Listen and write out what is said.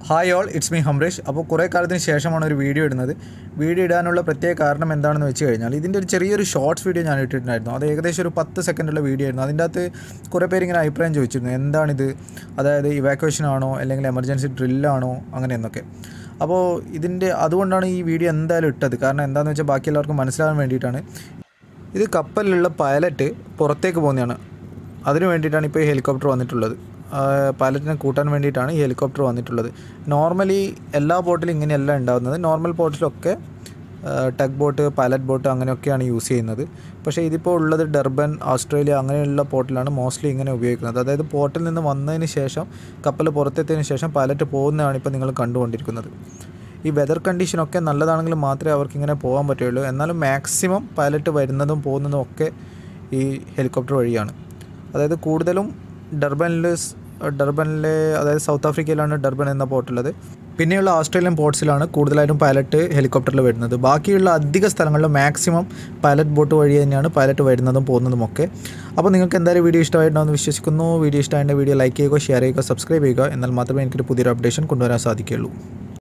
hi all it's me Hamresh അപ്പോൾ കുറേ കാലത്തിന് ശേഷമാണ് ഒരു വീഡിയോ ഇടുന്നത് വീഡിയോ ഇടാനുള്ള പ്രത്യേക കാരണം എന്താണെന്ന് വെച്ച് കഴിഞ്ഞാൽ ഇതിൻ്റെ ഒരു ചെറിയൊരു ഷോർട്സ് വീഡിയോ ഞാൻ ഇട്ടിട്ടുണ്ടായിരുന്നു അത് ഏകദേശം ഒരു പത്ത് സെക്കൻഡുള്ള വീഡിയോ ആയിരുന്നു അതിൻ്റെ അകത്ത് കുറേ പേര് ഇങ്ങനെ അഭിപ്രായം ചോദിച്ചിരുന്നു എന്താണിത് അതായത് ഇവാക്വേഷൻ ആണോ അല്ലെങ്കിൽ എമർജൻസി ഡ്രില്ലാണോ അങ്ങനെ എന്നൊക്കെ അപ്പോൾ ഇതിൻ്റെ അതുകൊണ്ടാണ് ഈ വീഡിയോ എന്തായാലും ഇട്ടത് കാരണം എന്താണെന്ന് വെച്ചാൽ ബാക്കി എല്ലാവർക്കും മനസ്സിലാകാൻ വേണ്ടിയിട്ടാണ് ഇത് കപ്പലിലുള്ള പൈലറ്റ് പുറത്തേക്ക് പോകുന്നതാണ് അതിനു വേണ്ടിയിട്ടാണ് ഇപ്പോൾ ഈ ഹെലികോപ്റ്റർ വന്നിട്ടുള്ളത് പൈലറ്റിനെ കൂട്ടാൻ വേണ്ടിയിട്ടാണ് ഈ ഹെലികോപ്റ്റർ വന്നിട്ടുള്ളത് നോർമലി എല്ലാ ബോട്ടിലും ഇങ്ങനെയല്ല ഉണ്ടാകുന്നത് നോർമൽ ബോട്ടിലൊക്കെ ടഗ് ബോട്ട് പൈലറ്റ് ബോട്ട് അങ്ങനെയൊക്കെയാണ് യൂസ് ചെയ്യുന്നത് പക്ഷേ ഇതിപ്പോൾ ഉള്ളത് ഡർബൻ ഓസ്ട്രേലിയ അങ്ങനെയുള്ള പോർട്ടിലാണ് മോസ്റ്റ്ലി ഇങ്ങനെ ഉപയോഗിക്കുന്നത് അതായത് പോർട്ടിൽ നിന്ന് വന്നതിന് ശേഷം കപ്പൽ പുറത്തെത്തിയതിന് ശേഷം പൈലറ്റ് പോകുന്നതാണ് ഇപ്പോൾ നിങ്ങൾ കണ്ടുകൊണ്ടിരിക്കുന്നത് ഈ വെതർ കണ്ടീഷനൊക്കെ നല്ലതാണെങ്കിൽ മാത്രമേ അവർക്ക് ഇങ്ങനെ പോകാൻ പറ്റുള്ളൂ എന്നാലും മാക്സിമം പൈലറ്റ് വരുന്നതും പോകുന്നതും ഒക്കെ ഈ ഹെലികോപ്റ്റർ വഴിയാണ് അതായത് കൂടുതലും ഡർബനിൽ ഡർബനിലെ അതായത് സൗത്ത് ആഫ്രിക്കയിലാണ് ഡർബൻ എന്ന പോർട്ടുള്ളത് പിന്നെയുള്ള ഓസ്ട്രേലിയൻ പോർട്സിലാണ് കൂടുതലായിട്ടും പൈലറ്റ് ഹെലികോപ്റ്ററിൽ വരുന്നത് ബാക്കിയുള്ള അധിക സ്ഥലങ്ങളിൽ മാക്സിമം പൈലറ്റ് ബോട്ട് വഴി തന്നെയാണ് പൈലറ്റ് വരുന്നതും പോകുന്നതും ഒക്കെ അപ്പോൾ നിങ്ങൾക്ക് എന്തായാലും വീഡിയോ ഇഷ്ടമായിട്ടുണ്ടെന്ന് വിശ്വസിക്കുന്നു വീഡിയോ ഇഷ്ടമായിട്ട് വീഡിയോ ലൈക്ക് ചെയ്യുക ഷെയർ ചെയ്യുക സബ്സ്ക്രൈബ് ചെയ്യുക എന്നാൽ മാത്രമേ എനിക്കൊരു പുതിയൊരു അപ്ഡേഷൻ കൊണ്ടുവരാൻ സാധിക്കുകയുള്ളൂ